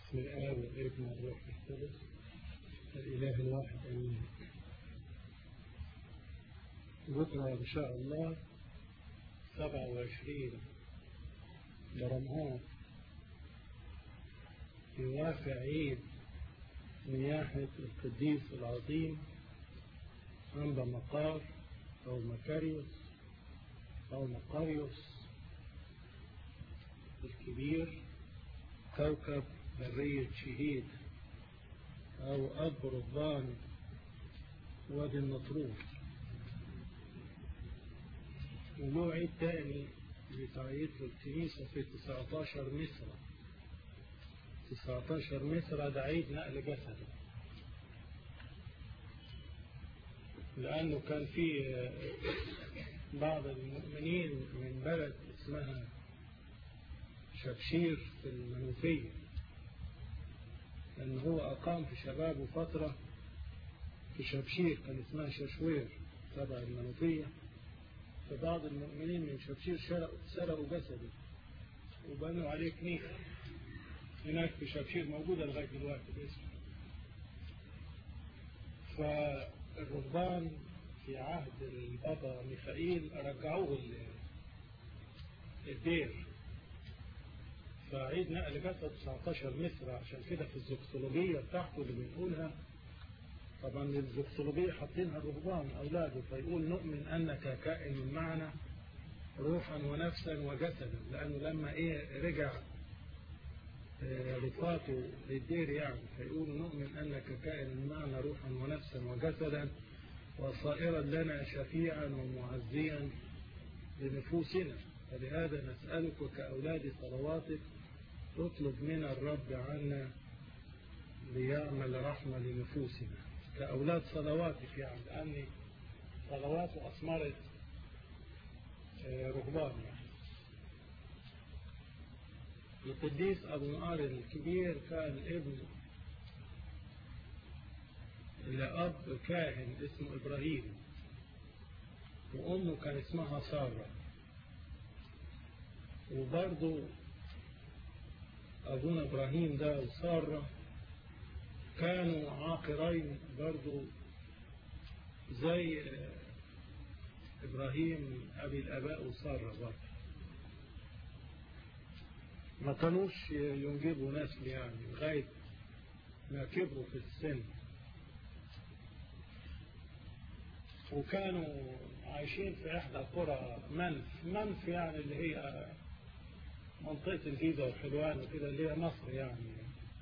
بسم الآب والابن والروح القدس الإله الواحد آمين بكرة إن شاء الله 27 برمهان يوافق عيد نياحة القديس العظيم أنبا مقار أو مكاريوس أو مقاريوس الكبير كوكب برية شهيد أو أب ربان وادي النطرون وله عيد تاني بتعيد الكنيسة في 19 مصر 19 مصر ده عيد نقل جسده لأنه كان في بعض المؤمنين من بلد اسمها شبشير في المنوفية لأن هو أقام في شبابه فترة في شبشير كان اسمها ششوير تبع المنوفية فبعض المؤمنين من شبشير سرقوا جسده وبنوا عليه كنيسة هناك في شبشير موجودة لغاية دلوقتي باسمه فالرهبان في عهد البابا ميخائيل رجعوه الدير فعيد نقل جسد 19 مصر عشان كده في الزوكسولوجية بتاعته اللي بنقولها طبعا الزوكسولوجية حاطينها الرهبان أولاده فيقول نؤمن أنك كائن معنا روحا ونفسا وجسدا لأنه لما إيه رجع رفاته للدير يعني فيقول نؤمن أنك كائن معنا روحا ونفسا وجسدا وصائرا لنا شفيعا ومعزيا لنفوسنا فلهذا نسألك كأولاد صلواتك اطلب من الرب عنا ليعمل رحمة لنفوسنا كأولاد صلواتك يعني لأن صلواته أثمرت رهبان يعني القديس أبو نار الكبير كان ابن لأب كاهن اسمه إبراهيم وأمه كان اسمها سارة وبرضه أبونا إبراهيم ده وسارة كانوا عاقرين برضه زي إبراهيم أبي الآباء وسارة برضه ما كانوش ينجبوا نسل يعني لغاية ما كبروا في السن وكانوا عايشين في إحدى قرى منف منف يعني اللي هي منطقة الجيزة والحلوان وكده اللي هي مصر يعني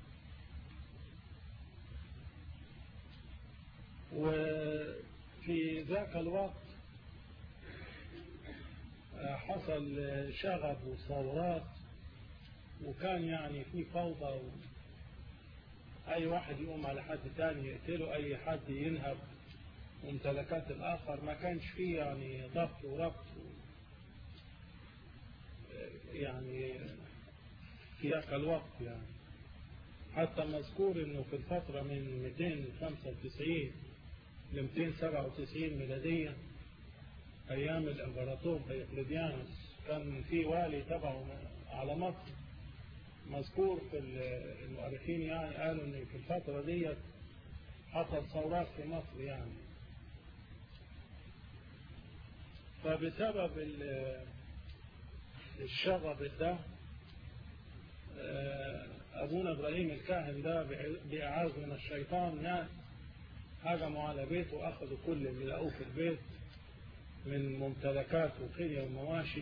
وفي ذاك الوقت حصل شغب وثورات وكان يعني في فوضى و... أي واحد يقوم على حد تاني يقتله أي حد ينهب ممتلكات الآخر ما كانش فيه يعني ضبط وربط و... يعني في ذاك الوقت يعني حتى مذكور انه في الفترة من 295 ل 297 ميلادية ايام الامبراطور ديوكليديانوس كان في والي تبعه على مصر مذكور في المؤرخين يعني قالوا ان في الفترة ديت حصل ثورات في مصر يعني فبسبب الشغب ده أبونا إبراهيم الكاهن ده بإعاز من الشيطان ناس هجموا على بيته وأخذوا كل اللي لقوه في البيت من ممتلكات وقية ومواشي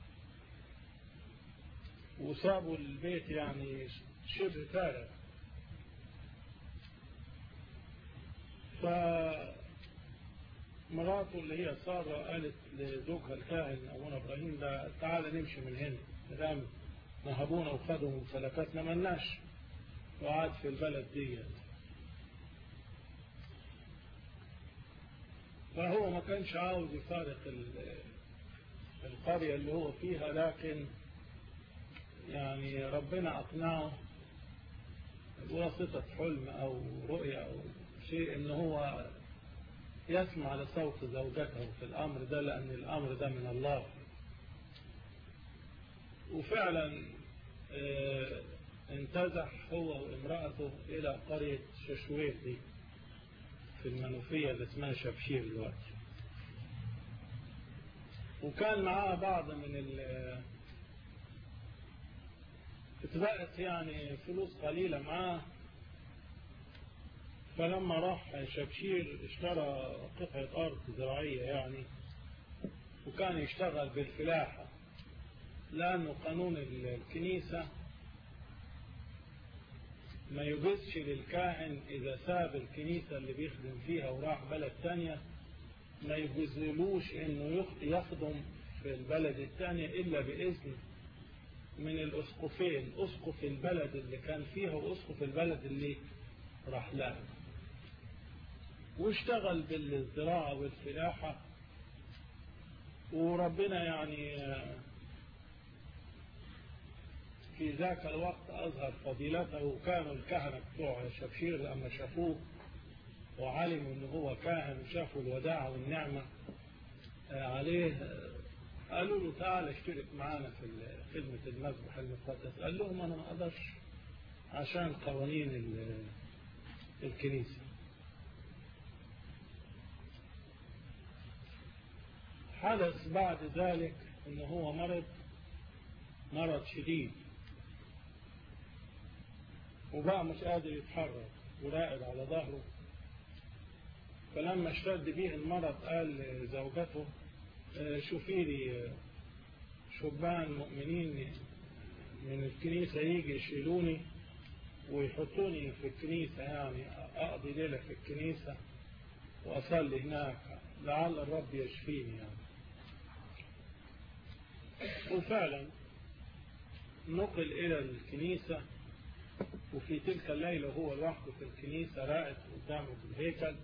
وصابوا البيت يعني شبه فارغ فمراته اللي هي سارة قالت لزوجها الكاهن أبونا إبراهيم ده تعالى نمشي من هنا مدام نهبونا وخدوا ممتلكاتنا ملناش وقعد في البلد دي فهو ما كانش عاوز يفارق القرية اللي هو فيها لكن يعني ربنا أقنعه بواسطة حلم أو رؤية أو شيء إن هو يسمع لصوت زوجته في الأمر ده لأن الأمر ده من الله وفعلا انتزح هو وامرأته إلى قرية ششوير دي في المنوفية اللي اسمها شبشير دلوقتي وكان معاه بعض من ال اتبقت يعني فلوس قليلة معاه فلما راح شبشير اشترى قطعة أرض زراعية يعني وكان يشتغل بالفلاحة لأنه قانون الكنيسة ما يجوزش للكاهن إذا ساب الكنيسة اللي بيخدم فيها وراح بلد تانية ما يجوزلوش إنه يخدم في البلد التانية إلا بإذن من الأسقفين أسقف البلد اللي كان فيها وأسقف البلد اللي راح لها واشتغل بالزراعة والفلاحة وربنا يعني في ذاك الوقت أظهر فضيلته وكانوا الكهنة بتوع شبشير لما شافوه وعلموا أنه هو كاهن وشافوا الوداعة والنعمة عليه قالوا له تعال اشترك معانا في خدمة المذبح المقدس قال لهم أنا ما أقدرش عشان قوانين الكنيسة حدث بعد ذلك أنه هو مرض مرض شديد وبقى مش قادر يتحرك وراقد على ظهره فلما اشتد به المرض قال لزوجته شوفي لي شبان مؤمنين من الكنيسة يجي يشيلوني ويحطوني في الكنيسة يعني أقضي ليلة في الكنيسة وأصلي هناك لعل الرب يشفيني يعني وفعلا نقل إلى الكنيسة وفي تلك الليلة هو لوحده في الكنيسة راقد قدامه في الهيكل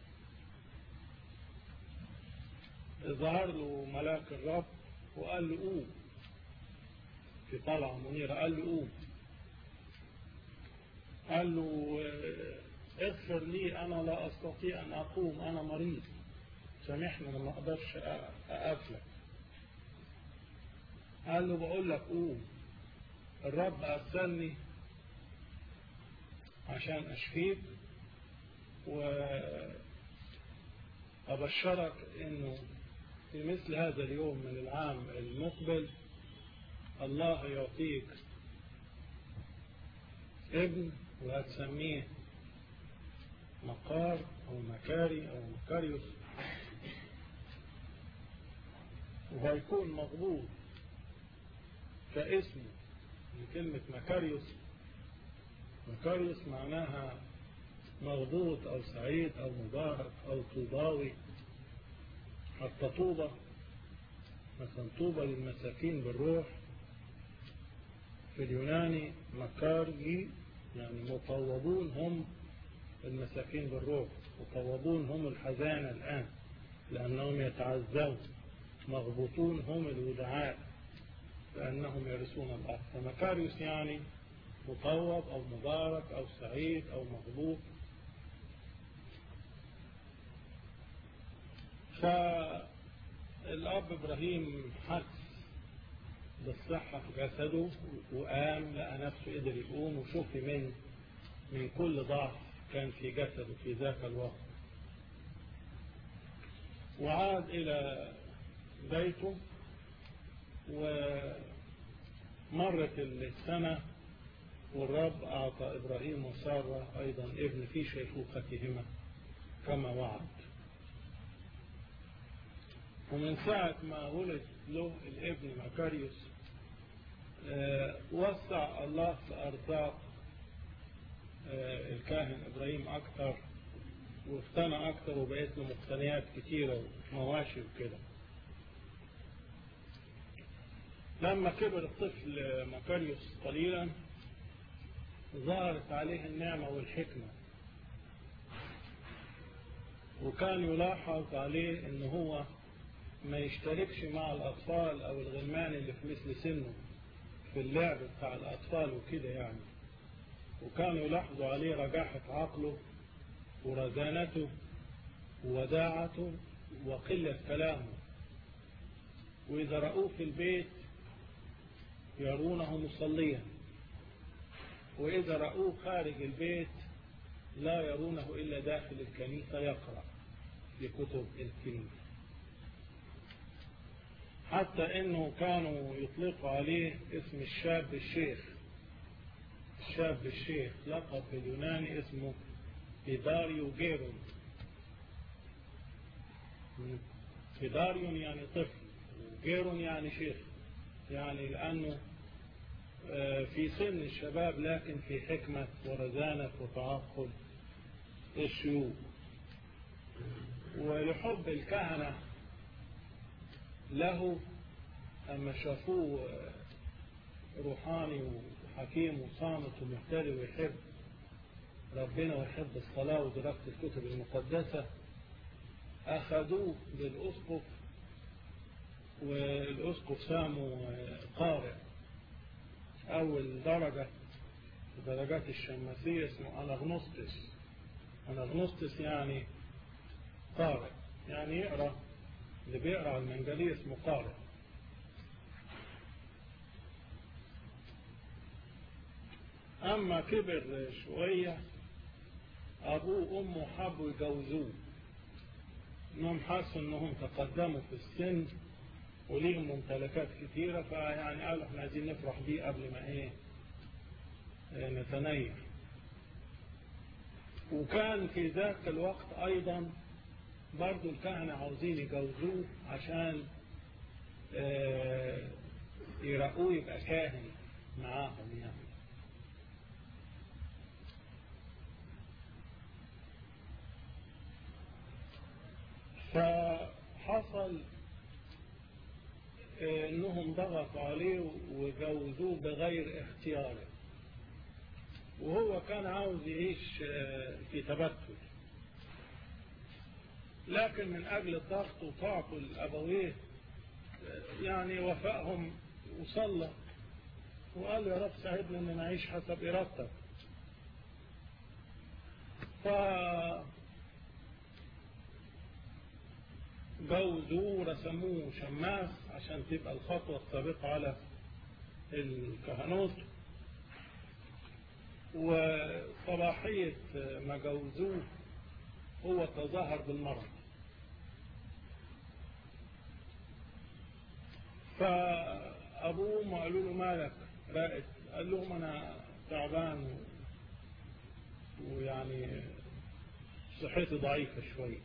ظهر له ملاك الرب وقال له قوم في طلعة منيرة قال له قوم قال له اغفر لي أنا لا أستطيع أن أقوم أنا مريض سامحني أنا ما أقدرش أقفلك قال له بقول لك قوم الرب أرسلني عشان أشفيك وأبشرك إنه في مثل هذا اليوم من العام المقبل الله يعطيك ابن وهتسميه مقار أو مكاري أو مكاريوس وهيكون مضبوط كاسمه من كلمة مكاريوس مكاريوس معناها مغبوط أو سعيد أو مبارك أو طوباوي حتى طوبة مثلا طوبة للمساكين بالروح في اليوناني مكارجي يعني مطوبون هم المساكين بالروح مطوبون هم الحزانة الآن لأنهم يتعزون مغبوطون هم الودعاء لأنهم يرثون الأرض فمكاريوس يعني مطوب أو مبارك أو سعيد أو مغبوط فالأب إبراهيم حس بالصحة في جسده وقام لقى نفسه قدر يقوم وشوفي من من كل ضعف كان في جسده في ذاك الوقت وعاد إلى بيته ومرت السنة والرب أعطى إبراهيم وسارة أيضا ابن في شيخوختهما كما وعد ومن ساعة ما ولد له الابن مكاريوس أه وسع الله في أرزاق أه الكاهن إبراهيم أكثر واقتنى أكثر وبقيت له مقتنيات كثيرة ومواشي وكده لما كبر الطفل مكاريوس قليلا ظهرت عليه النعمة والحكمة وكان يلاحظ عليه ان هو ما يشتركش مع الأطفال أو الغلمان اللي في مثل سنه في اللعب بتاع الأطفال وكده يعني وكانوا يلاحظوا عليه رجاحة عقله ورزانته ووداعته وقلة كلامه وإذا رأوه في البيت يرونه مصليا وإذا رأوه خارج البيت لا يرونه إلا داخل الكنيسة يقرأ في كتب الكنيسة حتى انه كانوا يطلقوا عليه اسم الشاب الشيخ الشاب الشيخ لقب باليوناني اسمه فيداريو جيرون فيداريون يعني طفل وجيرون يعني شيخ يعني لأنه في سن الشباب لكن في حكمة ورزانة وتعقل الشيوخ ولحب الكهنة له أما شافوه روحاني وحكيم وصامت ومحتري ويحب ربنا ويحب الصلاة ودراسة الكتب المقدسة أخذوه للأسقف والأسقف ساموا قارئ أول درجة درجات الشماسية اسمه أناغنوستس أناغنوستس يعني قارئ يعني يقرأ اللي بيقرأ المنجلية اسمه قارئ أما كبر شوية أبوه وأمه حبوا يجوزوه إنهم حسوا إنهم تقدموا في السن وليهم ممتلكات كتيرة فيعني قالوا إحنا عايزين نفرح بيه قبل ما إيه نتنير وكان في ذاك الوقت أيضا برضو الكهنة عاوزين يجوزوه عشان يرقوه يبقى كاهن معاهم يعني فحصل انهم ضغطوا عليه وجوزوه بغير اختياره وهو كان عاوز يعيش في تبتل لكن من أجل الضغط وطاعته الأبويه يعني وفائهم وصلى وقال يا رب ساعدنا أن نعيش حسب إرادتك ف جوزوه رسموه شماس عشان تبقى الخطوة السابقة على الكهنوت وصلاحية ما جوزوه هو تظاهر بالمرض فأبوهم قالوا له مالك رائد قال لهم أنا تعبان و... ويعني صحتي ضعيفة شوية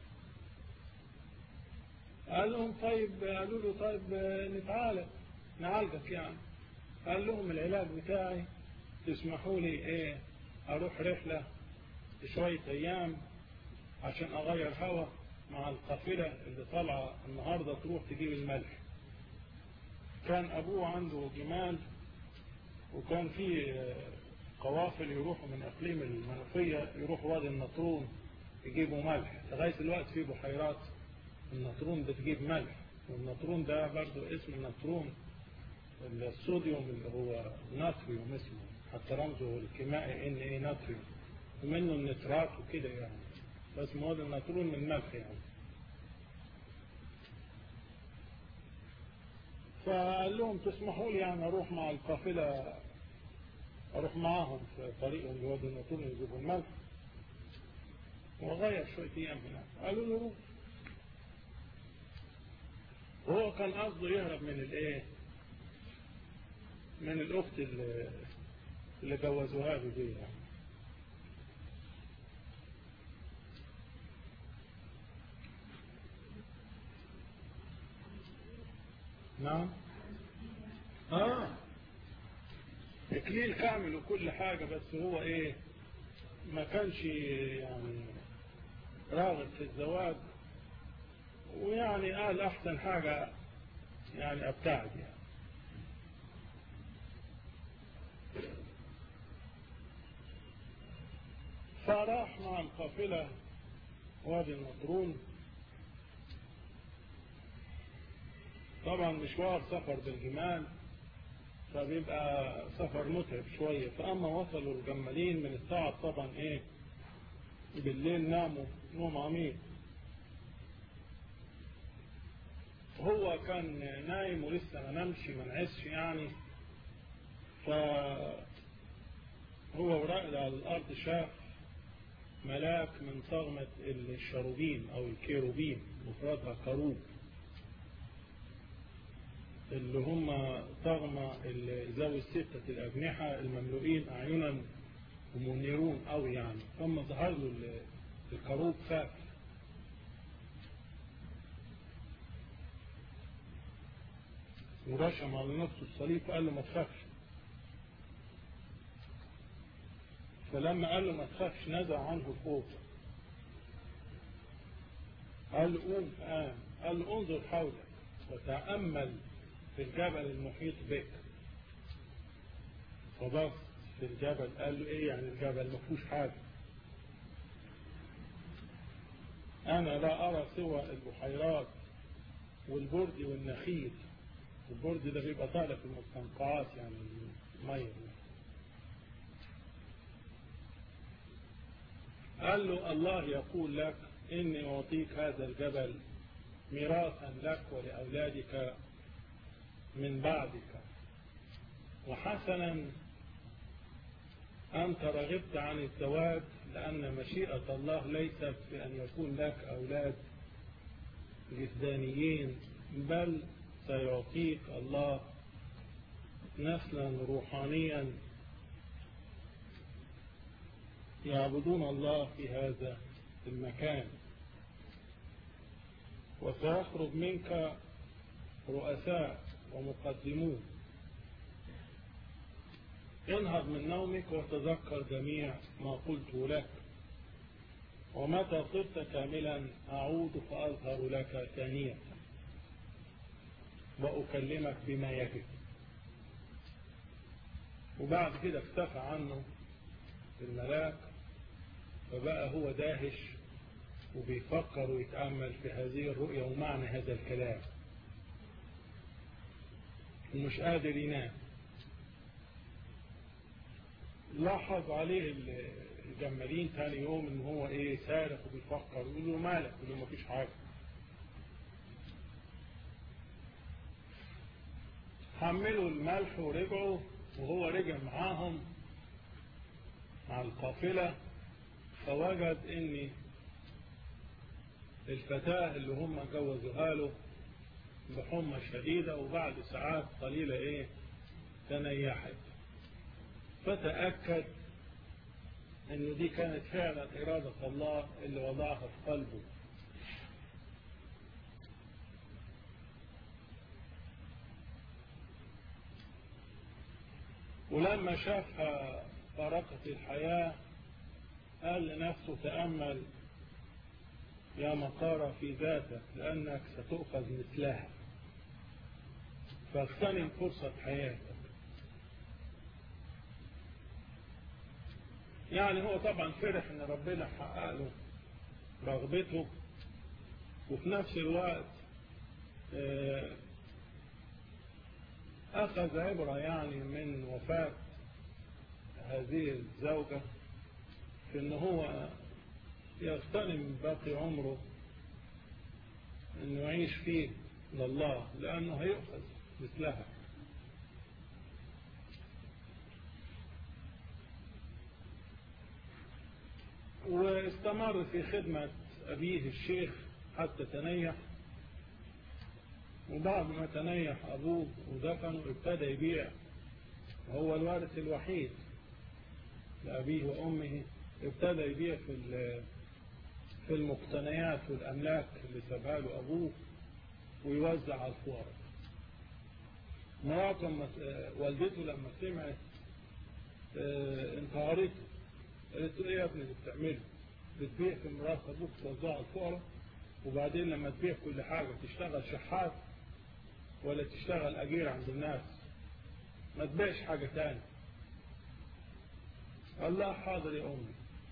قال لهم طيب قالوا له طيب نتعالج نعالجك يعني قال لهم العلاج بتاعي تسمحوا لي ايه اروح رحلة شوية ايام عشان اغير هوا مع القافلة اللي طالعة النهاردة تروح تجيب الملح كان ابوه عنده جمال وكان في قوافل يروحوا من اقليم المنوفية يروحوا وادي النطرون يجيبوا ملح لغاية الوقت في بحيرات النطرون بتجيب ملح والنطرون ده برضو اسم النطرون الصوديوم اللي هو ناتريوم اسمه حتى رمزه الكيميائي ان ايه ناتريوم ومنه النترات وكده يعني بس مواد النطرون من ملح يعني فقال لهم تسمحوا لي يعني اروح مع القافلة اروح معاهم في طريقهم لوادي النطرون يجيبوا الملح وغير شوية ايام هناك قالوا له روح وهو كان قصده يهرب من الايه من الاخت اللي, اللي جوزوها له دي يعني نعم اه اكليل كامل وكل حاجة بس هو ايه ما كانش يعني راغب في الزواج ويعني قال احسن حاجة يعني ابتعد يعني فراح مع القافلة وادي النطرون طبعا مشوار سفر بالجمال فبيبقى سفر متعب شوية فأما وصلوا الجمالين من التعب طبعا ايه بالليل ناموا نوم عميق هو كان نايم ولسه ما نامش ما نعسش يعني ف هو ورائد على الأرض شاف ملاك من طغمة الشروبين أو الكيروبين مفردها كروب اللي هم طغمة ذوي الستة الأجنحة المملوئين أعينا ومنيرون أوي يعني ثم ظهر له الكروب خاف ورشم على نفسه الصليب وقال له ما تخافش فلما قال له ما تخافش نزع عنه الخوف قال له قوم فقام قال له انظر حولك وتأمل في الجبل المحيط بك فبص في الجبل قال له ايه يعني الجبل ما فيهوش حاجه انا لا ارى سوى البحيرات والبرد والنخيل البرد ده بيبقى طالع في المستنقعات يعني الميه قال له الله يقول لك إني أعطيك هذا الجبل ميراثا لك ولأولادك من بعدك وحسنا أنت رغبت عن الزواج لأن مشيئة الله ليست في أن يكون لك أولاد جسدانيين بل سيعطيك الله نسلا روحانيا يعبدون الله في هذا المكان وسيخرج منك رؤساء ومقدمون انهض من نومك وتذكر جميع ما قلت لك ومتى صرت كاملا أعود فأظهر لك ثانية وأكلمك بما يجب وبعد كده اختفى عنه الملاك فبقى هو داهش وبيفكر ويتأمل في هذه الرؤية ومعنى هذا الكلام ومش قادر ينام لاحظ عليه الجمالين تاني يوم ان هو ايه سارق وبيفكر يقول له مالك يقول له مفيش حاجة حملوا الملح ورجعوا وهو رجع معاهم مع القافلة فوجد ان الفتاة اللي هم جوزوها له بحمى شديدة وبعد ساعات قليلة ايه تنيحت فتأكد انه دي كانت فعلا ارادة الله اللي وضعها في قلبه ولما شافها فرقت الحياة قال لنفسه تأمل يا مقارة في ذاتك لأنك ستؤخذ مثلها فاغتنم فرصة حياتك يعني هو طبعا فرح ان ربنا حقق له رغبته وفي نفس الوقت اخذ عبرة يعني من وفاة هذه الزوجة في ان هو يغتنم باقي عمره انه يعيش فيه لله لانه هيؤخذ مثلها واستمر في خدمة أبيه الشيخ حتى تنيح وبعد ما تنيح أبوه ودفنه ابتدى يبيع وهو الوارث الوحيد لأبيه وأمه ابتدى يبيع في في المقتنيات والأملاك اللي سابها له أبوه ويوزع على الفقراء مراته والدته لما سمعت انتهرته قالت له ايه يا ابني اللي بتعمله بتبيع في ميراث ابوك توزعه على الفقراء وبعدين لما تبيع كل حاجه تشتغل شحات ولا تشتغل اجير عند الناس ما تبيعش حاجه تاني الله حاضر يا امي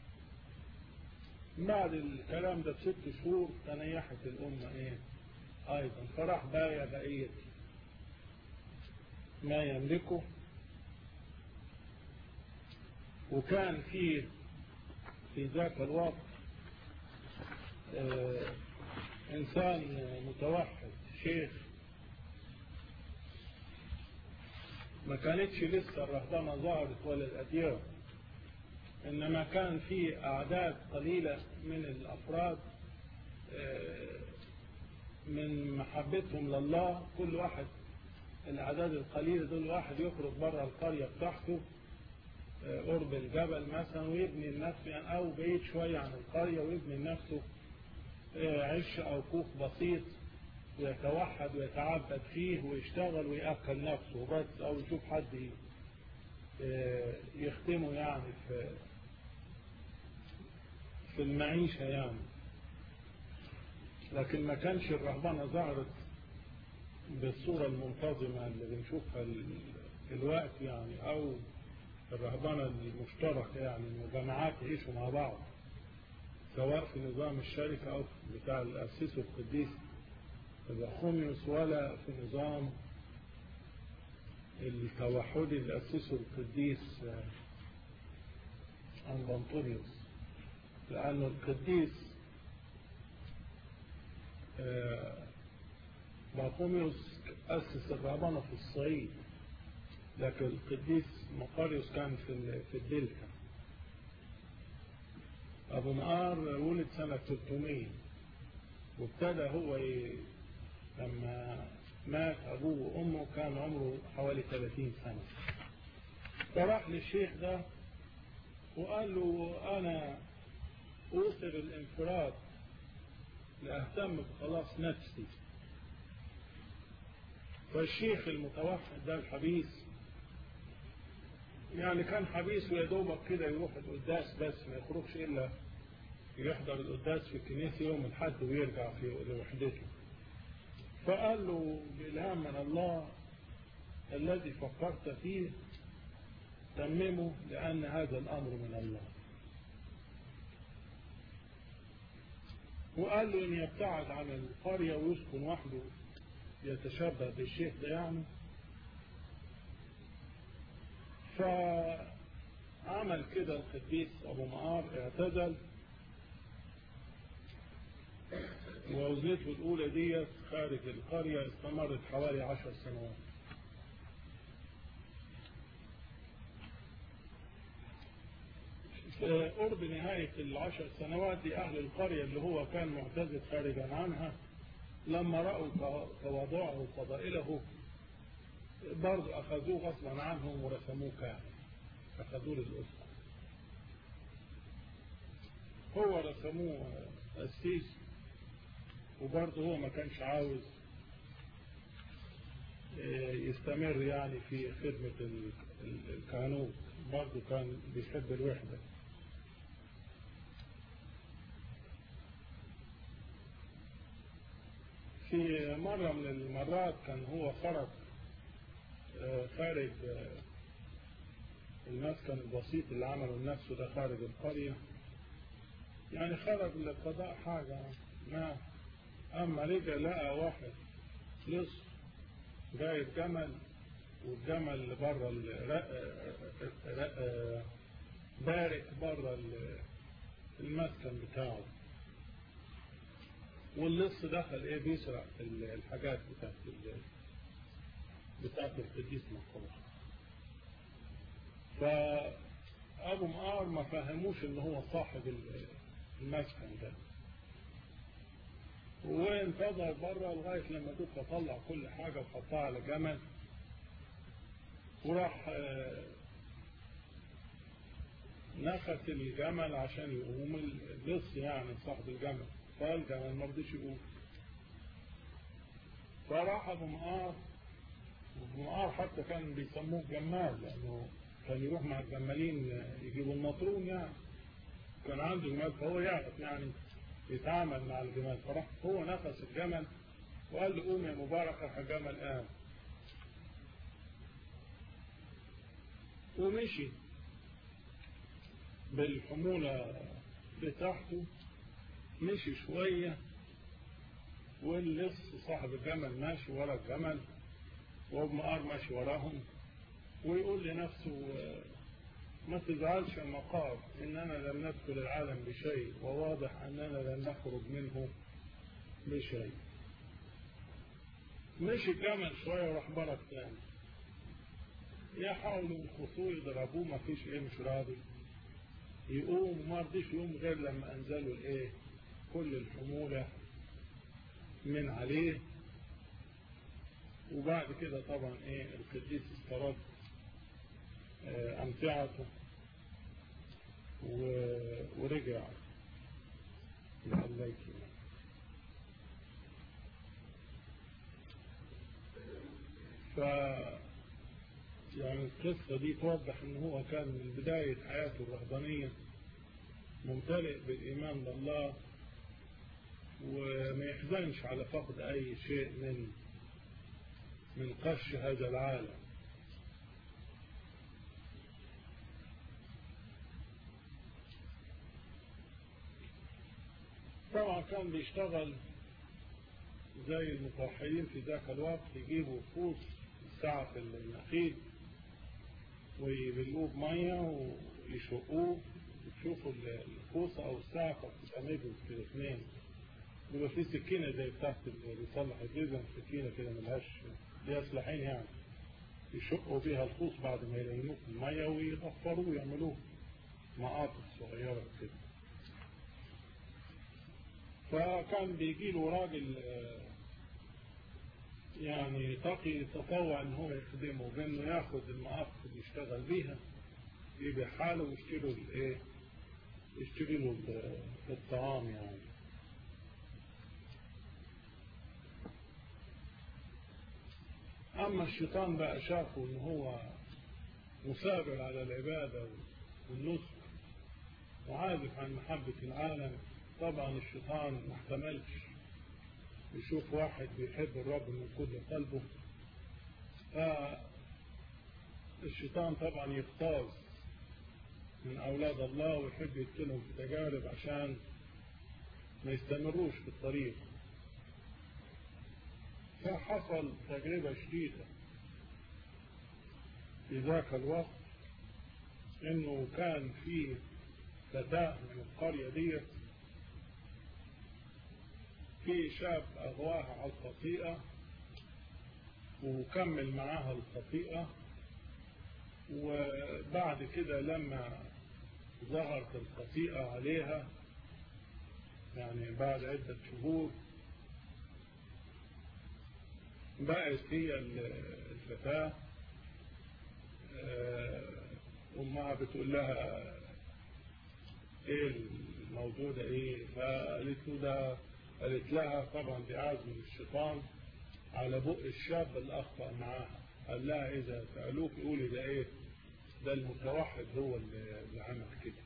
بعد الكلام ده بست شهور تنيحت الامه ايه ايضا فراح بايع بقيه ما يملكه وكان في في ذاك الوقت آه إنسان متوحد شيخ ما كانتش لسه الرهبانة ظهرت ولا الأديان إنما كان في أعداد قليلة من الأفراد من محبتهم لله كل واحد الأعداد القليلة دول واحد يخرج بره القرية بتاعته قرب الجبل مثلا ويبني لنفسه يعني أو بعيد شوية عن القرية ويبني لنفسه عش أو كوخ بسيط ويتوحد ويتعبد فيه ويشتغل ويأكل نفسه بس أو يشوف حد يخدمه يعني في في المعيشة يعني لكن ما كانش الرهبنة ظهرت بالصورة المنتظمة اللي بنشوفها الوقت يعني أو الرهبنة المشتركة يعني المجامعات يعيشوا مع بعض سواء في نظام الشركة أو بتاع الأسيس القديس البخوميوس ولا في نظام التوحدي اللي أسسه القديس أنبنطونيوس لأنه القديس بخوميوس أسس الرهبنة في الصعيد لكن القديس مقاريوس كان في في الدلتا أبو مقار ولد سنة 300 وابتدى هو ي... لما مات أبوه وأمه كان عمره حوالي 30 سنة فراح للشيخ ده وقال له أنا أوصل الانفراد لأهتم بخلاص نفسي فالشيخ المتوحد ده الحبيس يعني كان حبيس ويا دوبك كده يروح القداس بس ما يخرجش إلا يحضر القداس في الكنيسة يوم الحد ويرجع في لوحدته فقال له بإلهام من الله الذي فكرت فيه تممه لأن هذا الأمر من الله وقال له إن يبتعد عن القرية ويسكن وحده يتشبه بالشيخ ده يعني فعمل كده القديس أبو مقار اعتزل ووزنته الأولى ديت خارج القرية استمرت حوالي عشر سنوات قرب نهاية العشر سنوات دي أهل القرية اللي هو كان معتزل خارجا عنها لما رأوا تواضعه وفضائله برضه أخذوه غصبا عنهم ورسموه كاهن أخذوه للأسقف هو رسموه قسيس وبرضه هو ما كانش عاوز يستمر يعني في خدمة الكهنوت برضه كان بيحب الوحدة في مرة من المرات كان هو خرج خارج المسكن البسيط اللي عمله لنفسه ده خارج القرية يعني خرج لقضاء حاجة ما أما رجع لقى واحد لص جايب جمل والجمل اللي بره بارك بره المسكن بتاعه واللص دخل ايه بيسرق الحاجات بتاعت بتاعت القديس مقبول فأبو مقار ما فهموش ان هو صاحب المسكن ده وانتظر بره لغاية لما دوك طلع كل حاجة وحطها على جمل وراح نفس الجمل عشان يقوم اللص يعني صاحب الجمل فالجمل ما رضيش يقوم فراح ابو مقار ابو مقار حتى كان بيسموه جمال لانه كان يروح مع الجمالين يجيبوا المطرون يعني كان عنده جمال فهو يعرف يعني يتعامل مع الجمال فراح هو نفس الجمل وقال له قوم يا مبارك راح الجمل قام ومشي بالحمولة بتاعته مشي شوية واللص صاحب الجمل ماشي ورا الجمل وابن مقار ماشي وراهم ويقول لنفسه ما تزعلش يا مقار إننا لم ندخل العالم بشيء وواضح أننا لن نخرج منه بشيء مشي الجمل شوية وراح برك تاني يحاولوا يخصوه يضربوه ما فيش ايه مش راضي يقوم ما رضيش يقوم غير لما أنزلوا الإيه كل الحمولة من عليه وبعد كده طبعا إيه القديس استرد آه، أمتعته و- ورجع لأليك ف يعني القصة دي توضح ان هو كان من بداية حياته الرهبانية ممتلئ بالإيمان بالله وما يحزنش على فقد أي شيء من من قش هذا العالم طبعا كان بيشتغل زي المتوحدين في ذاك الوقت يجيبوا فوس الساعة في النخيل ويبلوه بمية ويشقوه وتشوفوا الكوسة أو الساعة بتتعمدوا في الاثنين بيبقى في سكينة زي بتاعت اللي بيصلح الجزم سكينة كده ملهاش ليها سلاحين يعني يشقوا بيها الخوص بعد ما يلينوه في المية ويغفروه ويعملوه مقاطع صغيرة كده فكان بيجي له راجل آه، يعني تقي يتطوع ان هو يخدمه بانه ياخد المقاطع اللي يشتغل بيها يبيعها له ويشتري له الايه يشتري له ال- الطعام يعني اما الشيطان بقى شافه ان هو مثابر على العباده والنصح وعازف عن محبه العالم طبعا الشيطان ما احتملش يشوف واحد بيحب الرب من كل قلبه فالشيطان طبعا يغتاظ من أولاد الله ويحب يدخلهم في تجارب عشان ما يستمروش في الطريق فحصل تجربة شديدة في ذاك الوقت انه كان في فتاة من القرية ديت في شاب أغواها على الخطيئة وكمل معاها الخطيئة وبعد كده لما ظهرت الخطيئة عليها يعني بعد عدة شهور بقت هي الفتاة آه، أمها بتقول لها ايه الموضوع ده ايه فقالت له ده قالت لها طبعا دي عزم من الشيطان على بق الشاب اللي اخطا معاها قال لها اذا سالوك قولي ده ايه ده المتوحد هو اللي اللي عمل كده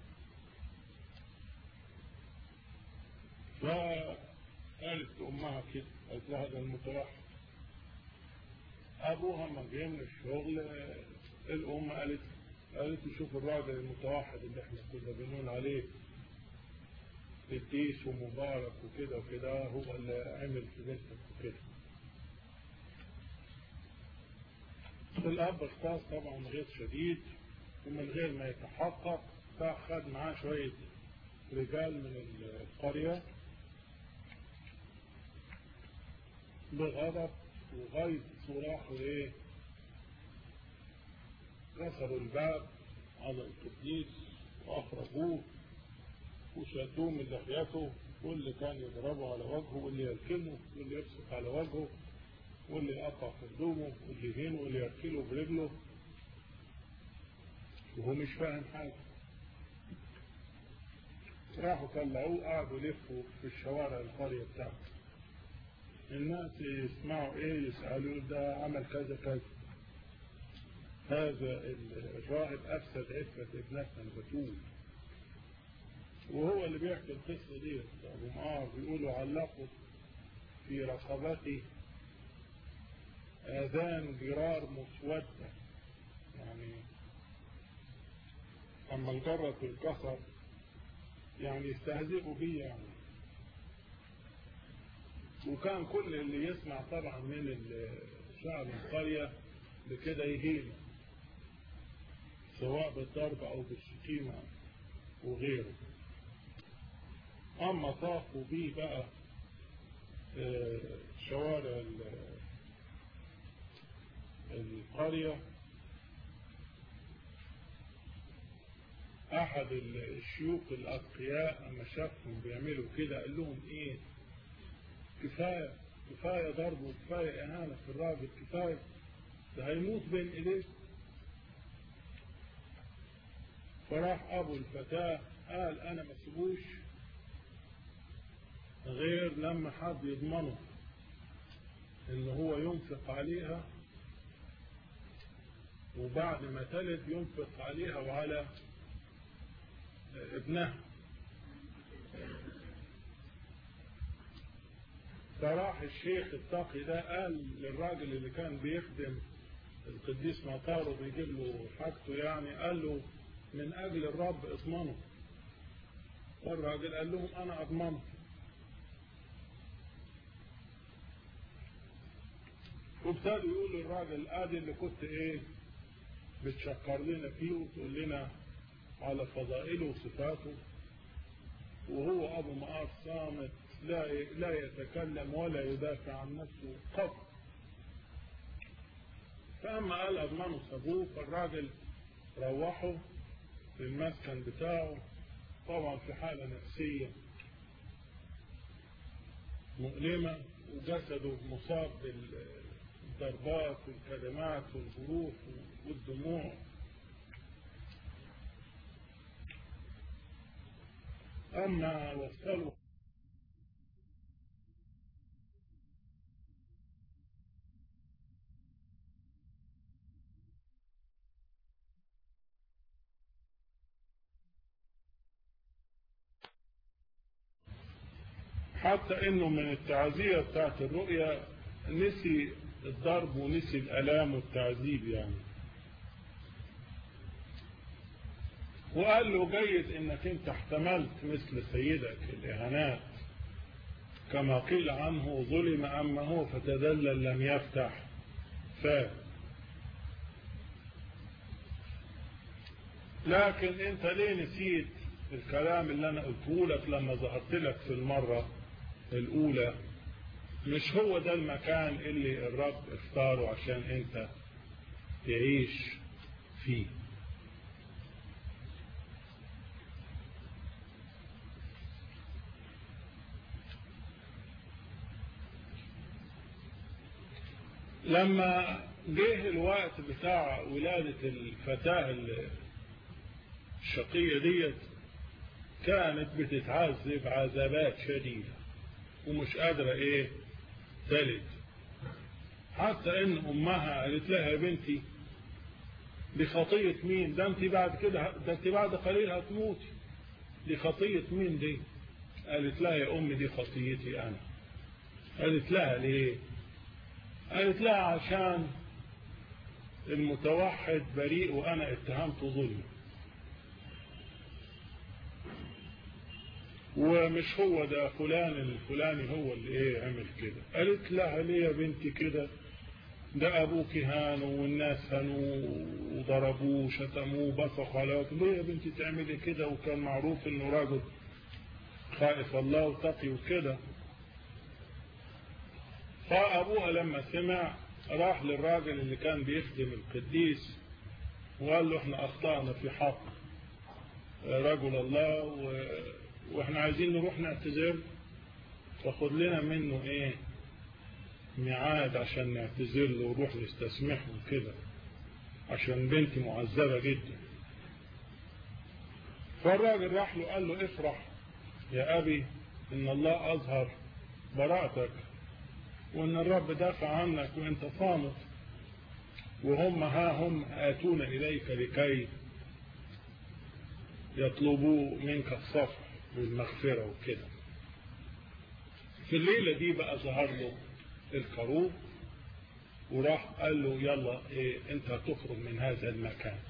فقالت امها كده قالت لها ده المتوحد ابوها ما جه من الشغل الام قالت قالت له شوف الراجل المتوحد اللي احنا كنا بنقول عليه قديس ومبارك وكده وكده هو اللي عمل في بنتك وكده الأب اختار طبعا غير شديد ومن غير ما يتحقق فأخذ معاه شوية رجال من القرية بغضب وغيظ وراحوا ايه كسروا الباب على القديس وأخرجوه وشدوه من لحيته واللي كان يضربه على وجهه واللي يركمه واللي يبصق على وجهه واللي يقطع في هدومه واللي يهينه واللي يركله برجله وهو مش فاهم حاجة راحوا طلعوه قعدوا يلفوا في الشوارع القرية بتاعته الناس يسمعوا ايه يسألوا ده عمل كذا كذا هذا الراهب أفسد عفة ابنتنا البتول وهو اللي بيحكي القصة دي أبو معاذ بيقولوا علقوا في رقبتي آذان جرار مسودة يعني أما الجرة الكسر يعني يستهزئوا بيه يعني وكان كل اللي يسمع طبعا من شعب القرية بكده يهينه سواء بالضرب أو بالشتيمة وغيره أما طافوا بيه بقى آه، شوارع ال- القرية احد الشيوخ الاتقياء اما شافهم بيعملوا كده قال لهم ايه كفايه كفايه ضرب وكفايه اهانه في الراجل كفايه ده هيموت بين ايديه فراح ابو الفتاه قال انا ما سيبوش غير لما حد يضمنه ان هو ينفق عليها وبعد ما تلد ينفق عليها وعلى ابنها فراح الشيخ التقي ده قال للراجل اللي كان بيخدم القديس مطار وبيجيب له حاجته يعني قال له من اجل الرب اضمنه والراجل قال لهم انا اضمنت وابتدوا يقولوا للراجل ادي اللي كنت ايه بتشكر لنا فيه وتقول لنا على فضائله وصفاته وهو ابو مقاف صامت لا لا يتكلم ولا يدافع عن نفسه قط فاما قال اضمنوا سابوه فالراجل روحوا للمسكن بتاعه طبعا في حاله نفسيه مؤلمه وجسده مصاب بالضربات والكلمات والجروح والدموع أما وصلوا حتى انه من التعزية بتاعت الرؤية نسي الضرب ونسي الالام والتعذيب يعني وقال له جيد انك انت احتملت مثل سيدك الاهانات كما قيل عنه ظلم اما هو فتدلل لم يفتح فاه لكن انت ليه نسيت الكلام اللي انا قلته لك لما ظهرت لك في المرة الاولى مش هو ده المكان اللي الرب اختاره عشان انت تعيش فيه لما جه الوقت بتاع ولادة الفتاة الشقية ديت كانت بتتعذب عذابات شديدة ومش قادرة ايه تلد حتى ان امها قالت لها يا بنتي دي خطية مين ده انت بعد كده ده انت بعد قليل هتموتي دي خطية مين دي قالت لها يا امي دي خطيتي انا قالت لها ليه قالت لها عشان المتوحد بريء وانا اتهمته ظلم ومش هو ده فلان الفلاني هو اللي ايه عمل كده قالت لها ليه يا بنتي كده ده ابوك هانوا والناس هانوا وضربوه وشتموه بصقوا على ليه يا بنتي تعملي كده وكان معروف انه راجل خائف الله وتقي وكده فأبوها لما سمع راح للراجل اللي كان بيخدم القديس وقال له احنا أخطأنا في حق رجل الله و... واحنا عايزين نروح نعتذر فخد لنا منه ايه ميعاد عشان نعتذر له ونروح نستسمحه كده عشان بنتي معذبة جدا فالراجل راح له قال له افرح يا أبي إن الله أظهر براءتك وان الرب دافع عنك وانت صامت وهم ها هم آتون إليك لكي يطلبوا منك الصفح والمغفرة وكده في الليلة دي بقى ظهر له الكروب وراح قال له يلا إيه انت هتخرج من هذا المكان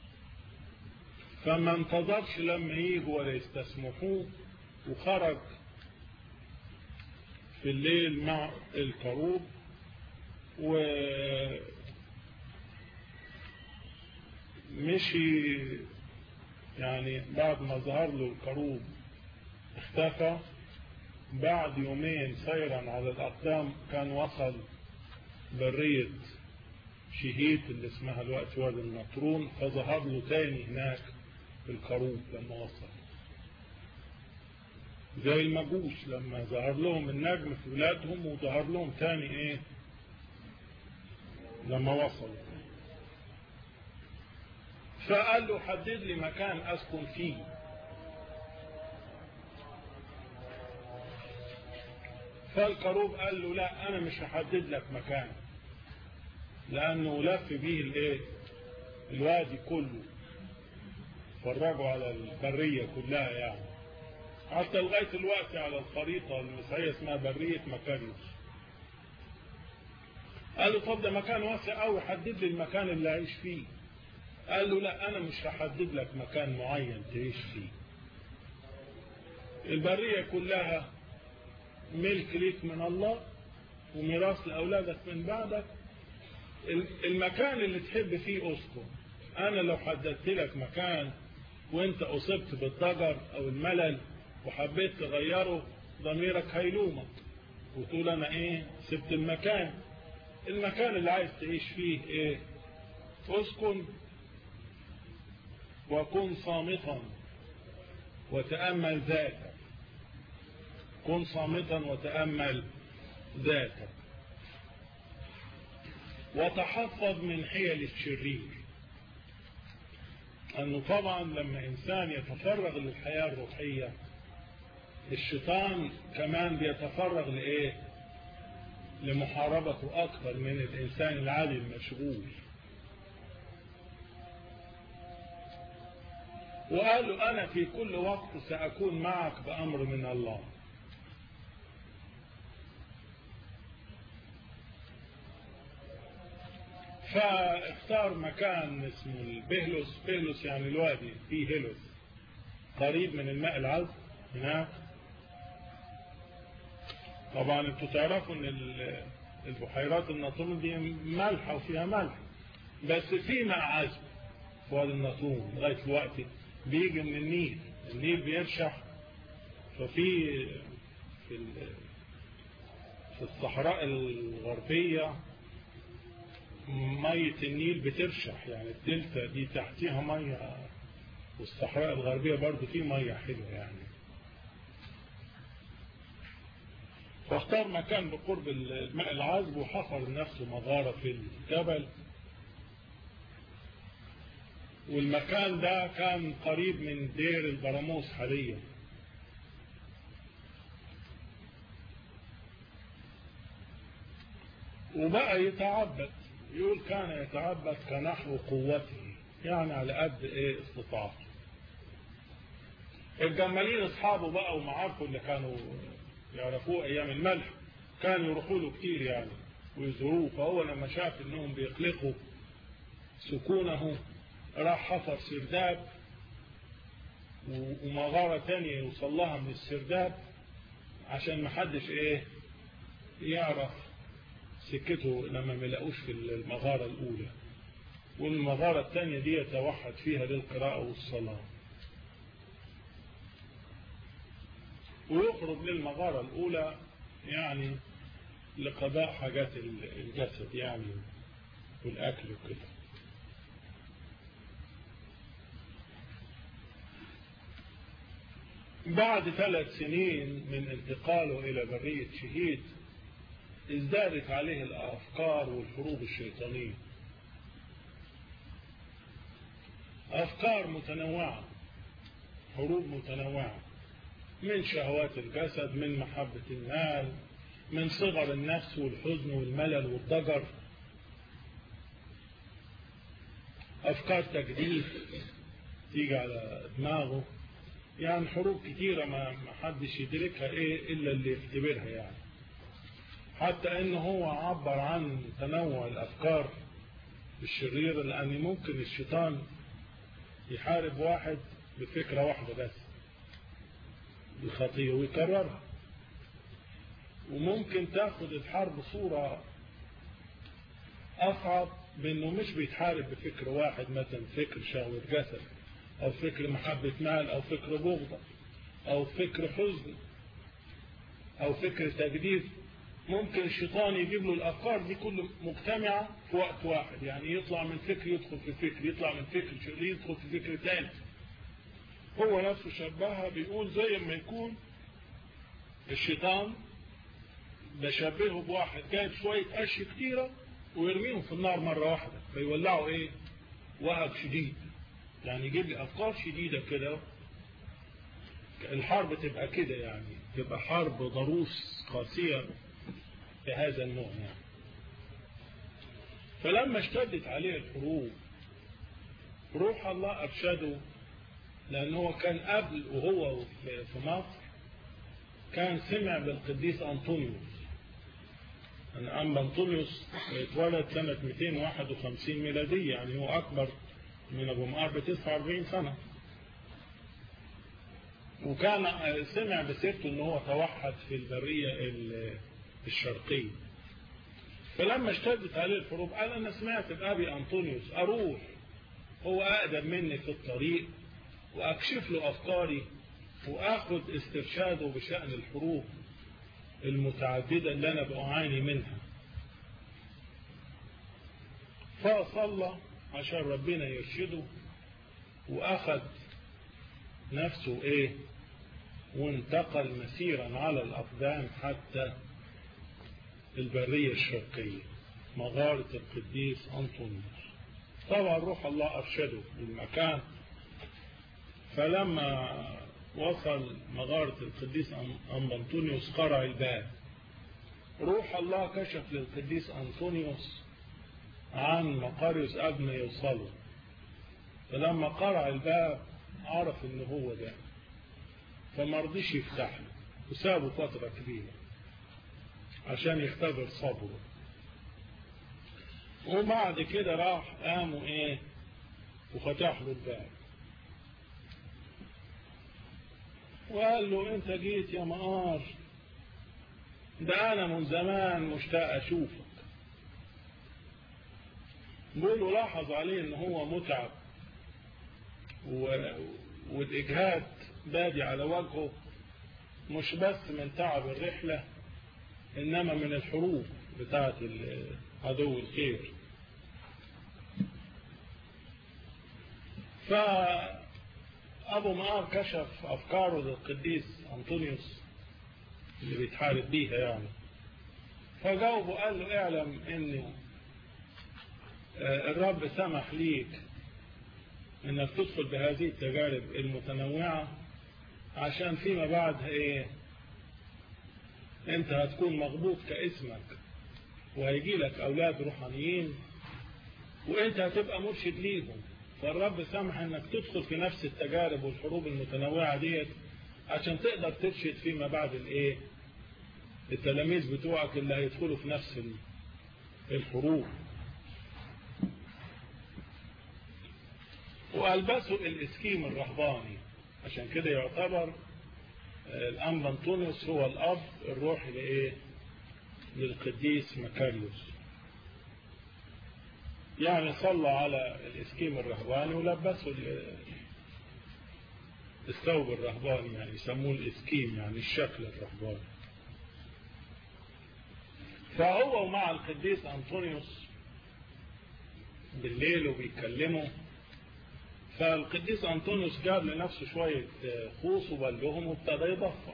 فما انتظرش لما يجوا ولا يستسمحوه وخرج في الليل مع الكروب و مشي يعني بعد ما ظهر له الكروب اختفى بعد يومين سيرا على الأقدام كان وصل برية شهيد اللي اسمها الوقت وادي النطرون فظهر له تاني هناك الخروف لما وصل زي المجوس لما ظهر لهم النجم في بلادهم وظهر لهم تاني ايه لما وصلوا فقال له حدد لي مكان اسكن فيه فالكروب قال له لا انا مش هحدد لك مكان لانه لف بيه الايه الوادي كله فرجوا على البرية كلها يعني حتى لغاية الوقت على الخريطة المسيحية اسمها برية مكاريوس قال له طب ده مكان واسع قوي حدد لي المكان اللي اعيش فيه قال له لا انا مش هحدد لك مكان معين تعيش فيه البرية كلها ملك ليك من الله وميراث لأولادك من بعدك المكان اللي تحب فيه اسكن انا لو حددت لك مكان وانت اصبت بالضجر او الملل وحبيت تغيره ضميرك هيلومك وتقول انا ايه سبت المكان المكان اللي عايز تعيش فيه ايه اسكن وكن صامتا وتأمل ذاتك كن صامتا وتأمل ذاتك وتحفظ من حيل الشرير أنه طبعا لما إنسان يتفرغ للحياة الروحية الشيطان كمان بيتفرغ لإيه لمحاربته أكثر من الإنسان العادي المشغول وقالوا أنا في كل وقت سأكون معك بأمر من الله فاختار مكان اسمه البهلوس بهلوس يعني الوادي فيه هيلوس قريب من الماء العذب هناك طبعا انتوا تعرفوا ان البحيرات الناطون دي مالحة وفيها ملح بس في ماء عذب في وادي الناطون لغاية الوقت بيجي من النيل النيل بيرشح ففي في في الصحراء الغربية مية النيل بترشح يعني الدلتا دي تحتيها مية والصحراء الغربية برضو في مية حلوة يعني فاختار مكان بقرب الماء العذب وحفر لنفسه مغارة في الجبل والمكان ده كان قريب من دير البراموس حاليا وبقى يتعبد يقول كان يتعبد كنحو قوته يعني على قد ايه استطاعته الجمالين اصحابه بقى ومعارفه اللي كانوا يعرفوه ايام الملح كانوا يروحوا له كتير يعني ويزوروه فهو لما شاف انهم بيقلقوا سكونه راح حفر سرداب ومغارة تانية يوصل لها من السرداب عشان محدش ايه يعرف سكته لما ما يلاقوش في المغارة الأولى والمغارة الثانية دي يتوحد فيها للقراءة والصلاة ويخرج للمغارة الأولى يعني لقضاء حاجات الجسد يعني والأكل وكده بعد ثلاث سنين من انتقاله إلى برية شهيد ازدادت عليه الأفكار والحروب الشيطانية أفكار متنوعة حروب متنوعة من شهوات الجسد من محبة المال من صغر النفس والحزن والملل والضجر أفكار تجديد تيجي على دماغه يعني حروب كتيرة ما حدش يدركها إيه إلا اللي يختبرها يعني حتى إن هو عبر عن تنوع الأفكار الشريرة لأن ممكن الشيطان يحارب واحد بفكرة واحدة بس الخطية ويكررها وممكن تاخد الحرب صورة أصعب بأنه مش بيتحارب بفكر واحد مثلا فكر شهوة جسد أو فكر محبة مال أو فكر بغضة أو فكر حزن أو فكر تجديد ممكن الشيطان يجيب له الأفكار دي كله مجتمعة في وقت واحد يعني يطلع من فكر يدخل في فكر يطلع من فكر شرير يدخل في فكر ثاني هو نفسه شبهها بيقول زي ما يكون الشيطان بشبهه بواحد جايب شوية قش كتيرة ويرميهم في النار مرة واحدة فيولعوا ايه وهب شديد يعني يجيب لي افكار شديدة كده الحرب تبقى كده يعني تبقى حرب ضروس قاسية بهذا النوع يعني فلما اشتدت عليه الحروب روح الله أرشده لأن هو كان قبل وهو في مصر كان سمع بالقديس أنطونيوس أن أم أنطونيوس اتولد سنة 251 ميلادية يعني هو أكبر من أبو مقار ب 49 سنة وكان سمع بسيرته أنه هو توحد في البرية الشرقية فلما اشتدت عليه الحروب قال أنا سمعت بأبي أنطونيوس أروح هو أقدم مني في الطريق وأكشف له أفكاري وأخذ استرشاده بشأن الحروب المتعددة اللي أنا بعاني منها فصلى عشان ربنا يرشده وأخذ نفسه إيه وانتقل مسيرا على الأقدام حتى البرية الشرقية مغارة القديس أنطونيوس طبعا روح الله أرشده للمكان فلما وصل مغارة القديس أنطونيوس قرع الباب روح الله كشف للقديس أنطونيوس عن مقاريوس قبل ما يوصله فلما قرع الباب عرف ان هو ده فما رضيش يفتح له وسابه فترة كبيرة عشان يختبر صبره وبعد كده راح قاموا ايه وفتح له الباب وقال له انت جيت يا مقار ده انا من زمان مشتاق اشوفك بيقول له لاحظ عليه ان هو متعب و... والاجهاد بادي على وجهه مش بس من تعب الرحلة انما من الحروب بتاعت عدو الخير فأبو مقار كشف أفكاره للقديس أنطونيوس اللي بيتحارب بيها يعني فجاوبه قال له اعلم ان الرب سمح ليك انك تدخل بهذه التجارب المتنوعة عشان فيما بعد ايه انت هتكون مغبوط كاسمك وهيجي لك اولاد روحانيين وانت هتبقى مرشد ليهم فالرب سمح انك تدخل في نفس التجارب والحروب المتنوعة ديت عشان تقدر ترشد فيما بعد الايه التلاميذ بتوعك اللي هيدخلوا في نفس الحروب وألبسوا الإسكيم الرهباني عشان كده يعتبر الأنبا أنطونيوس هو الأب الروحي لإيه للقديس مكاريوس يعني صلى على الإسكيم الرهباني ولبسوا الثوب الرهباني يعني يسموه الإسكيم يعني الشكل الرهباني فهو مع القديس أنطونيوس بالليل وبيتكلموا فالقديس أنطونيوس جاب لنفسه شوية خوص وبلهم وابتدى يضفر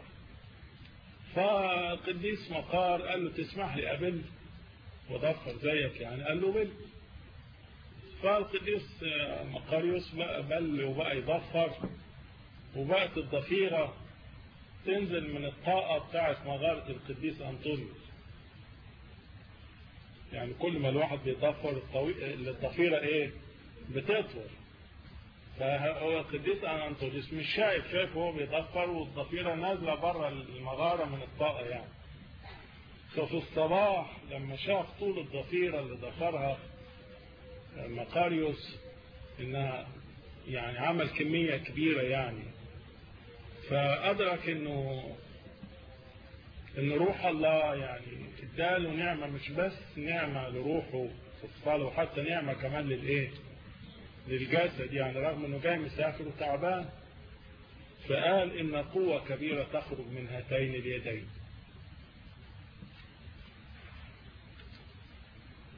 فالقديس مقار قال له تسمح لي أبل وضفر زيك يعني قال له بل فالقديس مقاريوس بقى بل وبقى يضفر وبقت الضفيرة تنزل من الطاقة بتاعت مغارة القديس أنطونيوس يعني كل ما الواحد بيضفر الضفيرة ايه بتطور فهو القديس أنطونيوس مش شايف شايف هو بيضفر والضفيرة نازلة بره المغارة من الطاقة يعني ففي الصباح لما شاف طول الضفيرة اللي ضفرها مقاريوس انها يعني عمل كمية كبيرة يعني فأدرك انه ان روح الله يعني اداله نعمة مش بس نعمة لروحه في الصلاة وحتى نعمة كمان للايه للجسد يعني رغم انه جاي مسافر وتعبان فقال ان قوة كبيرة تخرج من هاتين اليدين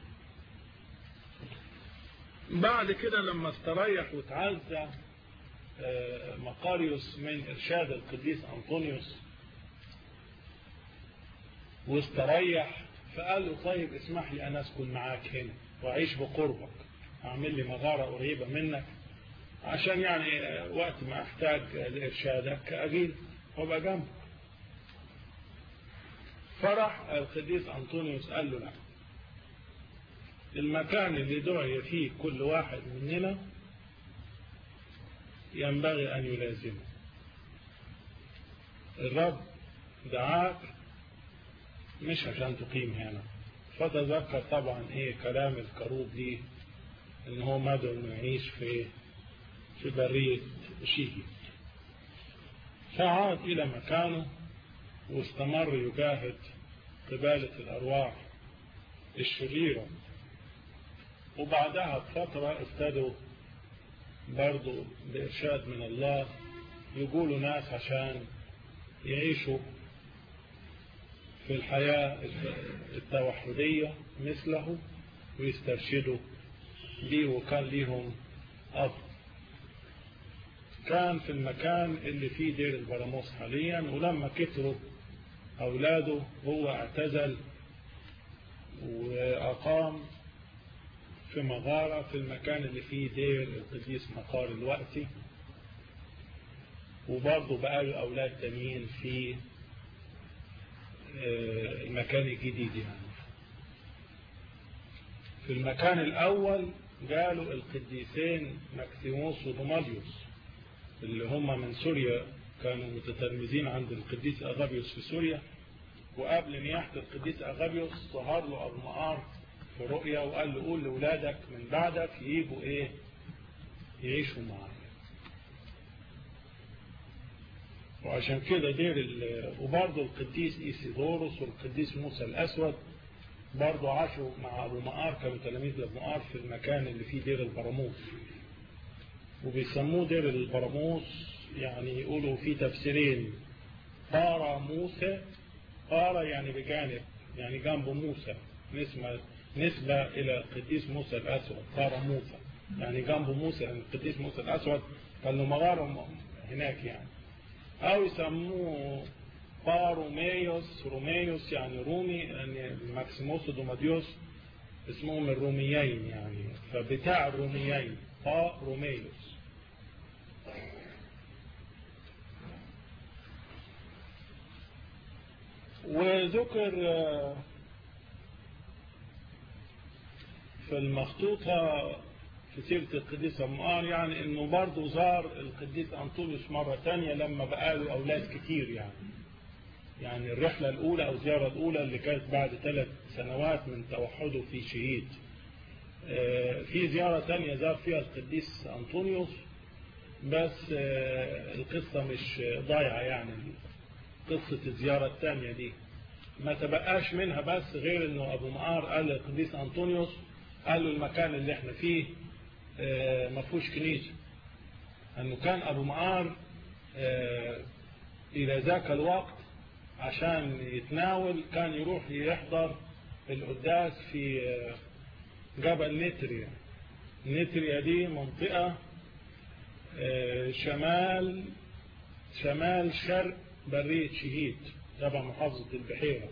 بعد كده لما استريح وتعزى مقاريوس من إرشاد القديس أنطونيوس واستريح فقال له طيب اسمح لي أنا أسكن معاك هنا وأعيش بقربك أعمل لي مغارة قريبة منك عشان يعني وقت ما أحتاج لإرشادك أجيل وأبقى جنبك فرح القديس أنطونيوس قال له لا المكان اللي دعي فيه كل واحد مننا ينبغي أن يلازمه الرب دعاك مش عشان تقيم هنا فتذكر طبعا ايه كلام الكروب دي ان هو مدعو انه يعيش في في برية شيهي فعاد الى مكانه واستمر يجاهد قبالة الارواح الشريرة وبعدها بفترة ابتدوا برضو بإرشاد من الله يقولوا ناس عشان يعيشوا في الحياة التوحدية مثله ويسترشدوا بيه وكان ليهم أب كان في المكان اللي فيه دير البراموس حاليا ولما كتروا أولاده هو اعتزل وأقام في مغارة في المكان اللي فيه دير القديس مقار الوقتي وبرضه بقى له أولاد تانيين في المكان الجديد يعني في المكان الأول قالوا القديسين ماكسيموس ودوماليوس اللي هم من سوريا كانوا متتلمذين عند القديس أغابيوس في سوريا وقبل نياحة القديس أغابيوس ظهر له أبو مقار في رؤيا وقال له قول لأولادك من بعدك يجوا إيه يعيشوا معاك وعشان كده دير وبرضه القديس إيسيدوروس والقديس موسى الأسود برضه عاشوا مع أبو مقار كانوا تلاميذ أبو مقار في المكان اللي فيه دير البراموس وبيسموه دير البراموس يعني يقولوا فيه تفسيرين قارة موسى قارة يعني بجانب يعني جنب موسى نسبة, نسبة إلى القديس موسى الأسود قارة موسى يعني جنب موسى يعني القديس موسى الأسود كان له مغارة هناك يعني أو يسموه باروميوس روميوس يعني رومي يعني ماكسيموس ودوماديوس اسمهم الروميين يعني فبتاع الروميين باروميوس وذكر في المخطوطة في سيرة القديس أمار يعني انه برضه زار القديس أنطونيوس مرة تانية لما بقى له أولاد كتير يعني يعني الرحلة الأولى أو الزيارة الأولى اللي كانت بعد ثلاث سنوات من توحده في شهيد في زيارة تانية زار فيها القديس أنطونيوس بس القصة مش ضايعة يعني قصة الزيارة الثانية دي ما تبقاش منها بس غير انه ابو معار قال للقديس انطونيوس قال له المكان اللي احنا فيه ما فيهوش كنيسة انه كان ابو معار الى ذاك الوقت عشان يتناول كان يروح يحضر القداس في جبل نتريا نتريا دي منطقة شمال شمال شرق برية شهيد تبع محافظة البحيرة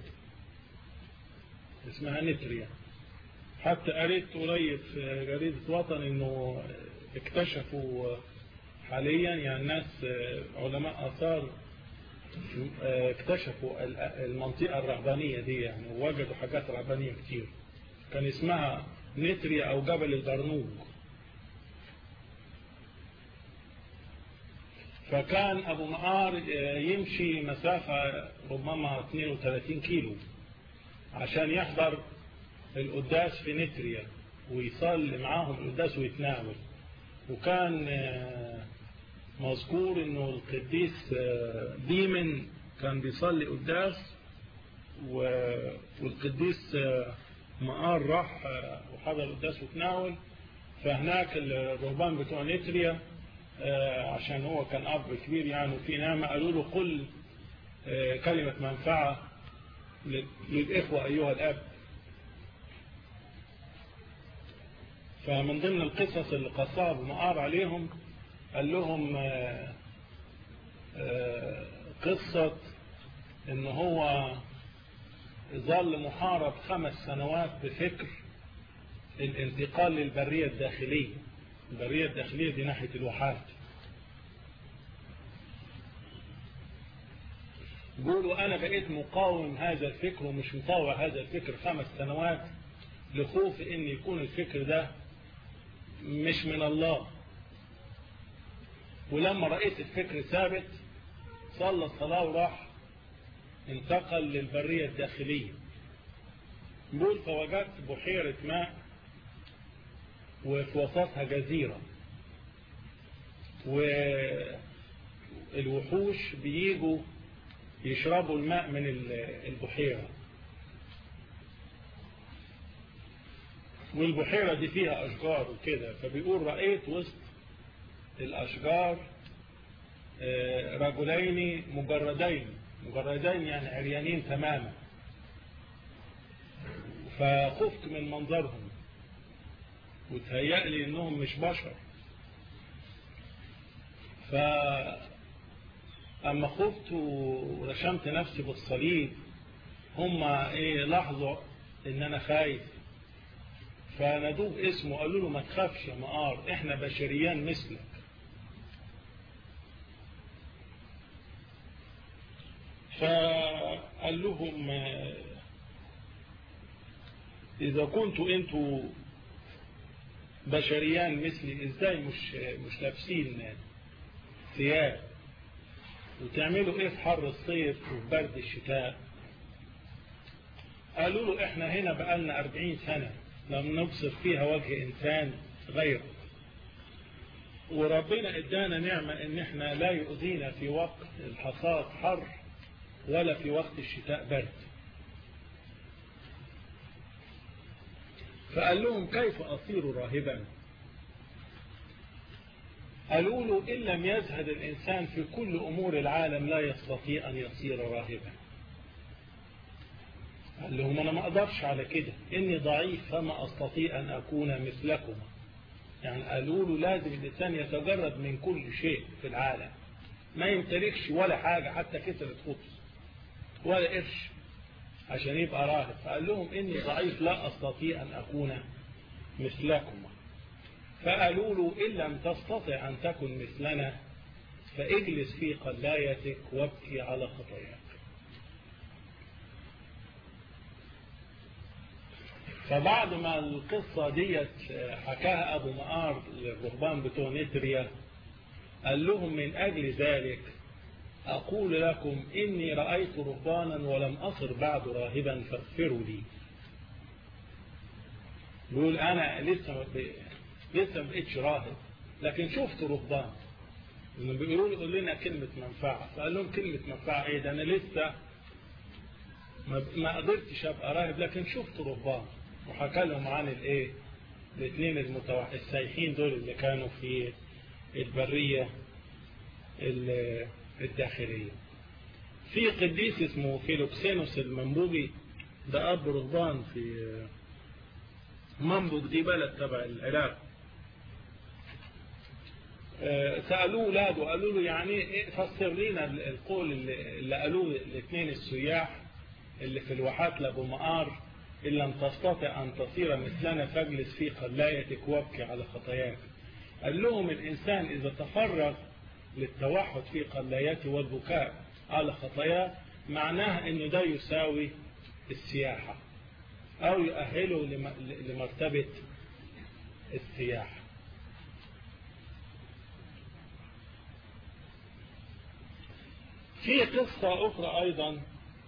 اسمها نتريا حتى قريت قريب في جريدة وطن انه اكتشفوا حاليا يعني الناس علماء اثار اكتشفوا المنطقة الرهبانية دي يعني ووجدوا حاجات رهبانية كتير كان اسمها نتريا او جبل البرنوج فكان أبو مقار يمشي مسافة ربما 32 كيلو عشان يحضر القداس في نتريا ويصلي معاهم القداس ويتناول وكان مذكور انه القديس ديمن كان بيصلي قداس والقديس مقار راح وحضر القداس وتناول فهناك الرهبان بتوع نتريا عشان هو كان أب كبير يعني وفي نعمة قالوا له قل كلمة منفعة للإخوة أيها الأب فمن ضمن القصص اللي قصها بمقار عليهم قال لهم قصة ان هو ظل محارب خمس سنوات بفكر الانتقال للبرية الداخلية البرية الداخلية دي ناحية الواحات قولوا أنا بقيت مقاوم هذا الفكر ومش مطاوع هذا الفكر خمس سنوات لخوف إن يكون الفكر ده مش من الله ولما رأيت الفكر ثابت صلى الصلاة وراح انتقل للبرية الداخلية بقول فوجدت بحيرة ماء وفي وسطها جزيرة والوحوش بيجوا يشربوا الماء من البحيرة والبحيرة دي فيها أشجار وكده فبيقول رأيت وسط الأشجار رجلين مجردين مجردين يعني عريانين تماما فخفت من منظرهم وتهيأ لي انهم مش بشر ف اما خفت ورشمت نفسي بالصليب هم ايه لاحظوا ان انا خايف فنادوه باسمه قالوا له ما تخافش يا مقار احنا بشريان مثلك فقال لهم إذا كنتوا أنتوا بشريان مثلي إزاي مش مش لابسين ثياب وتعملوا إيه في حر الصيف وفي برد الشتاء قالوا له إحنا هنا بقالنا أربعين سنة لم نبصر فيها وجه إنسان غيره وربنا ادانا نعمة ان احنا لا يؤذينا في وقت الحصاد حر ولا في وقت الشتاء برد فقال لهم كيف أصير راهبا قالوا له إن لم يزهد الإنسان في كل أمور العالم لا يستطيع أن يصير راهبا قال لهم أنا ما أقدرش على كده إني ضعيف فما أستطيع أن أكون مثلكم يعني قالوا له لازم الإنسان يتجرد من كل شيء في العالم ما يمتلكش ولا حاجة حتى كسرة خبز ولا قرش عشان يبقى راهب فقال لهم إني ضعيف لا أستطيع أن أكون مثلكم فقالوا له إن لم تستطع أن تكن مثلنا فاجلس في قلايتك وابكي على خطاياك فبعد ما القصة ديت حكاها أبو مقار للرهبان بتوع نتريا قال لهم من أجل ذلك أقول لكم إني رأيت رهبانا ولم أصر بعد راهبا فاغفروا لي بيقول أنا لسه ما لسه ما بقتش راهب لكن شفت رهبان إنه بيقولوا لي قول لنا كلمة منفعة فقال لهم كلمة منفعة إيه ده أنا لسه ما قدرتش أبقى راهب لكن شفت رهبان وحكى لهم عن الإيه الاثنين المتوح... السايحين دول اللي كانوا في البرية الداخلية في قديس اسمه فيلوكسينوس المنبوجي ده أب رهبان في منبوج دي بلد تبع العراق سألوه اولاده قالوا له يعني فسر لنا القول اللي, اللي قالوه الاثنين السياح اللي في الواحات لابو مقار إن لم تستطع أن تصير مثلنا فاجلس في قلايتك وابكي على خطاياك قال لهم الإنسان إذا تفرغ للتوحد في قلايته والبكاء على خطاياه معناها أنه ده يساوي السياحة أو يؤهله لمرتبة السياحة في قصة أخرى أيضا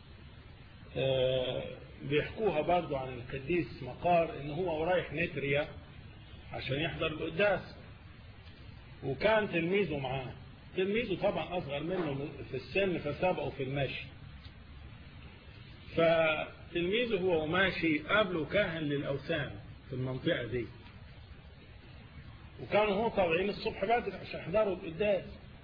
بيحكوها برضو عن القديس مقار ان هو رايح نتريا عشان يحضر القداس وكان تلميذه معاه تلميذه طبعا اصغر منه في السن فسابقه في المشي فتلميذه هو ماشي قابله كاهن للاوثان في المنطقه دي وكانوا هو طالعين الصبح بدري عشان يحضروا القداس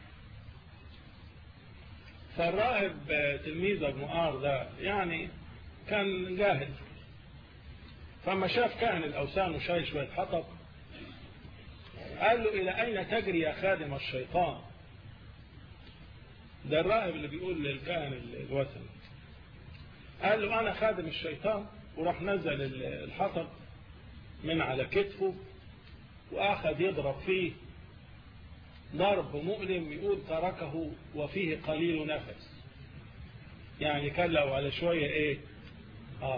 فالراهب تلميذ مقار ده يعني كان جاهل فما شاف كاهن الأوثان وشاي شوية حطب قال له إلى أين تجري يا خادم الشيطان ده الراهب اللي بيقول للكاهن الوثني قال له أنا خادم الشيطان وراح نزل الحطب من على كتفه وأخذ يضرب فيه ضرب مؤلم يقول تركه وفيه قليل نفس يعني كان لو على شوية ايه اه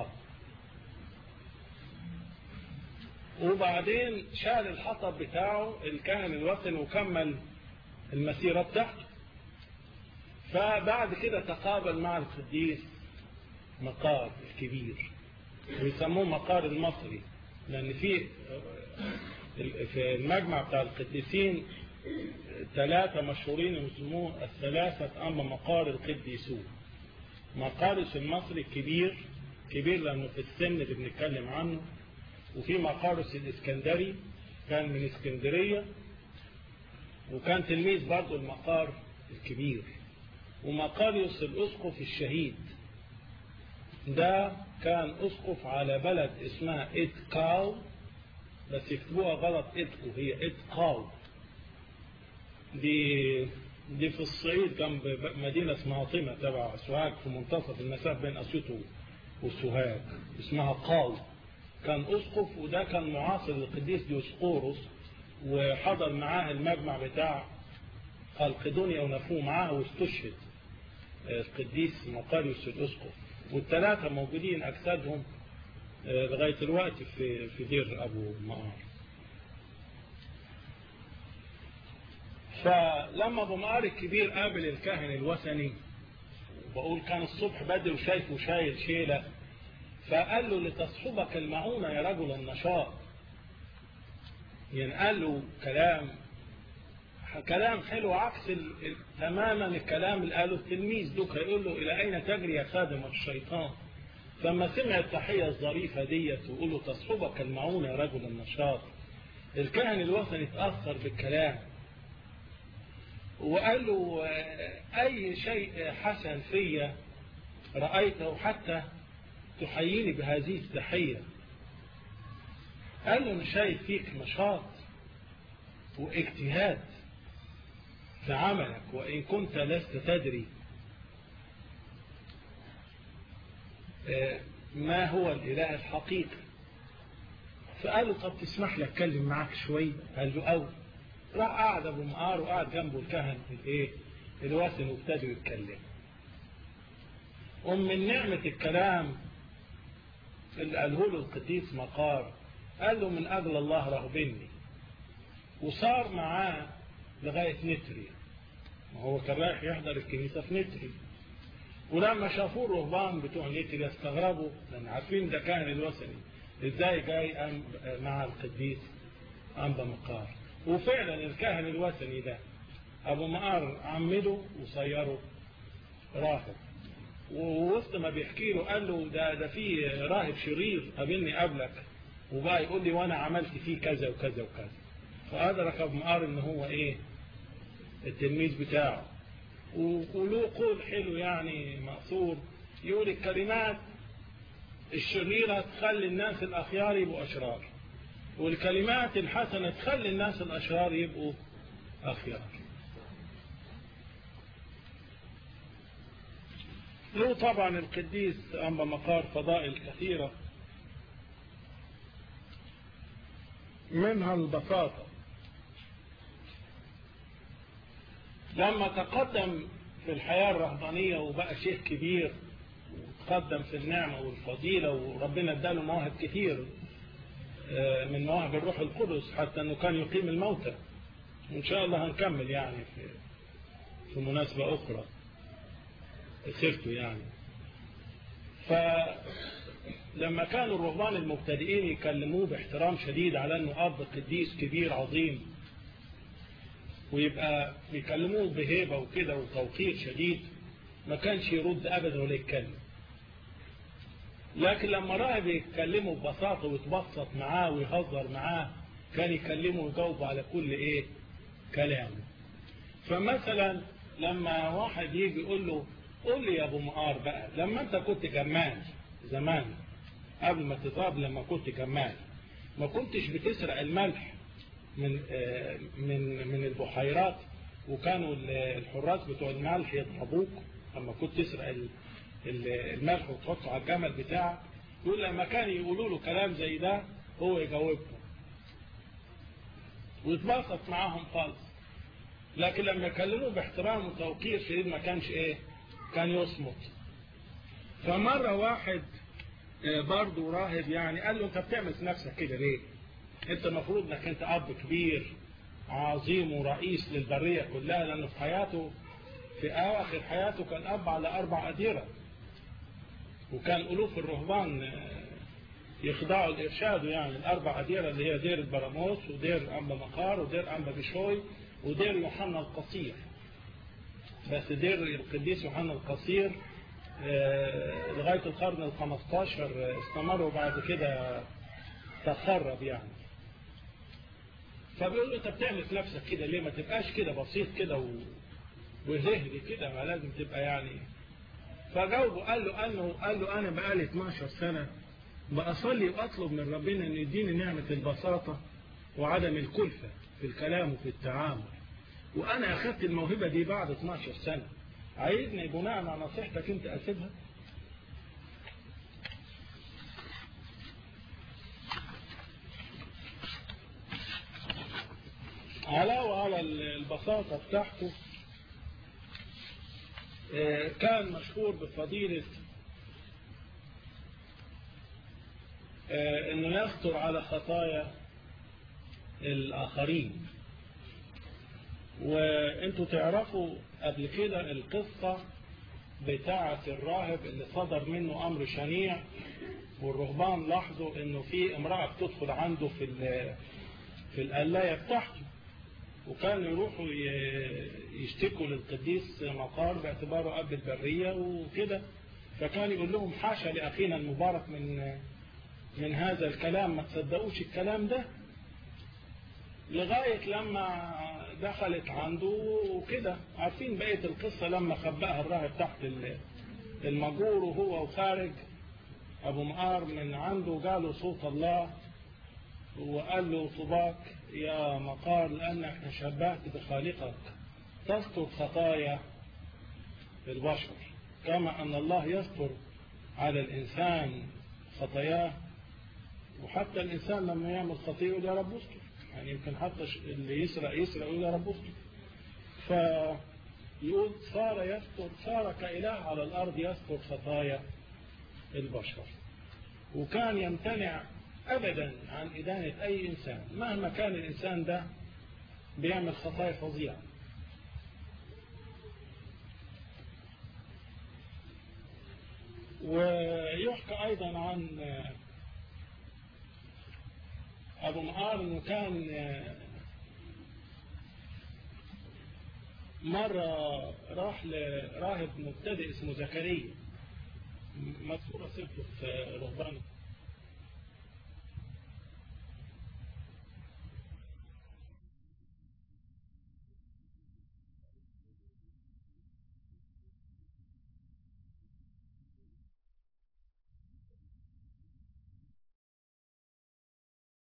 وبعدين شال الحطب بتاعه الكاهن الوثني وكمل المسيرة بتاعته فبعد كده تقابل مع القديس مقار الكبير ويسموه مقار المصري لأن في في المجمع بتاع القديسين ثلاثة مشهورين يسموه الثلاثة أما مقار القديسون مقارس المصري الكبير كبير لأنه في السن اللي بنتكلم عنه وفي مقارس الإسكندري كان من اسكندرية وكان تلميذ برضه المقار الكبير ومقاريوس الأسقف الشهيد ده كان أسقف على بلد اسمها إتكاو بس يكتبوها غلط إتكو هي إتكاو دي دي في الصعيد جنب مدينة اسمها طمة تبع سوهاج في منتصف المسافة بين أسيوط وسوهاج اسمها قاو كان أسقف وده كان معاصر للقديس ديوسقوروس وحضر معاه المجمع بتاع القدونيا ونفوه معاه واستشهد القديس مقاريوس الأسقف والثلاثة موجودين أجسادهم لغاية الوقت في في دير أبو مقار فلما أبو مقار الكبير قابل الكاهن الوثني بقول كان الصبح بدري وشايفه شايل شيلة فقال له لتصحبك المعونة يا رجل النشاط يعني قال له كلام كلام حلو عكس تماما الكلام اللي قاله التلميذ دوك يقول له إلى أين تجري يا خادم الشيطان فما سمع التحية الظريفة ديت ويقول له تصحبك المعونة يا رجل النشاط الكاهن الوثني اتأثر بالكلام وقال له أي شيء حسن فيا رأيته حتى تحييني بهذه التحية قال له أنا شايف فيك نشاط واجتهاد في عملك وإن كنت لست تدري ما هو الإله الحقيقي فقال له طب تسمح لي أتكلم معاك شوي قال له أول راح قعد أبو مقار وقعد جنبه الكهن الإيه الوثن وابتدوا يتكلموا ومن نعمة الكلام اللي قاله له القديس مقار قال له من أجل الله رهبني وصار معاه لغاية نتري ما هو كان رايح يحضر الكنيسة في نتري ولما شافوه الرهبان بتوع نتري استغربوا لأن عارفين ده كاهن الوثني ازاي جاي مع القديس أنبا مقار وفعلا الكاهن الوثني ده أبو مقار عمده وصيره راهب ووسط ما بيحكي له قال له ده ده في راهب شرير قابلني قبلك وبقى يقول لي وانا عملت فيه كذا وكذا وكذا فأدرك ابو مقار ان هو ايه التلميذ بتاعه وله قول حلو يعني مقصور يقول الكلمات الشريرة تخلي الناس الأخيار يبقوا أشرار والكلمات الحسنة تخلي الناس الأشرار يبقوا أخيار له طبعا القديس أما مقار فضائل كثيرة منها البساطة لما تقدم في الحياة الرهبانية وبقى شيخ كبير وتقدم في النعمة والفضيلة وربنا اداله مواهب كتير من مواهب الروح القدس حتى انه كان يقيم الموتى وان شاء الله هنكمل يعني في في مناسبة اخرى سيرته يعني فلما كانوا الرهبان المبتدئين يكلموه باحترام شديد على انه اب قديس كبير عظيم ويبقى يكلموه بهيبة وكده وتوقير شديد ما كانش يرد ابدا ولا يتكلم لكن لما راهب يتكلمه ببساطة ويتبسط معاه ويهزر معاه كان يكلمه ويجاوب على كل ايه كلامه فمثلا لما واحد يجي يقول له قول لي يا ابو مقار بقى لما انت كنت جمال زمان قبل ما تتراب لما كنت جمال ما كنتش بتسرق الملح من من من البحيرات وكانوا الحراس بتوع الملح يضربوك لما كنت تسرق الملح وتحطه على الجمل بتاعك يقول لما كان يقولوا له كلام زي ده هو يجاوبهم ويتبسط معاهم خالص لكن لما يكلموه باحترام وتوقير شديد ما كانش ايه كان يصمت فمرة واحد برضه راهب يعني قال له انت بتعمل في نفسك كده ليه انت المفروض انك انت اب كبير عظيم ورئيس للبرية كلها لانه في حياته في اواخر حياته كان اب على اربع اديرة وكان الوف الرهبان يخضعوا الارشاد يعني الاربع اديرة اللي هي دير البراموس ودير انبا مقار ودير انبا بشوي ودير يوحنا القصير بس دير القديس يوحنا القصير لغاية القرن الخمستاشر استمروا بعد كده تخرب يعني فبيقول له انت بتعمل في نفسك كده ليه ما تبقاش كده بسيط كده و... وزهري كده ما لازم تبقى يعني فجاوبه قال له انه قال له انا بقالي 12 سنه بصلي واطلب من ربنا ان يديني نعمه البساطه وعدم الكلفه في الكلام وفي التعامل وانا اخذت الموهبه دي بعد 12 سنه عايزني بناء على نصيحتك انت اسيبها علاوة على البساطة بتاعته كان مشهور بفضيلة انه يخطر على خطايا الاخرين وانتوا تعرفوا قبل كده القصة بتاعة الراهب اللي صدر منه امر شنيع والرهبان لاحظوا انه في امرأة بتدخل عنده في في القلاية بتاعته وكانوا يروحوا يشتكوا للقديس مقار باعتباره اب البرية وكده فكان يقول لهم حاشا لاخينا المبارك من من هذا الكلام ما تصدقوش الكلام ده لغاية لما دخلت عنده وكده عارفين بقية القصة لما خبأها الراهب تحت المجور وهو وخارج أبو مقار من عنده جاله صوت الله وقال له طباك يا مقار لأنك تشبهت بخالقك تستر خطايا البشر كما أن الله يستر على الإنسان خطاياه وحتى الإنسان لما يعمل خطيئة يقول يا رب استر يعني يمكن حتى اللي يسرق يسرق يقول يا رب استر فيقول صار يستر صار كإله على الأرض يستر خطايا البشر وكان يمتنع أبدا عن إدانة أي إنسان مهما كان الإنسان ده بيعمل خطايا فظيعة ويحكى أيضا عن أبو معار أنه كان مرة راح لراهب مبتدئ اسمه زكريا مذكورة سيرته في رهبان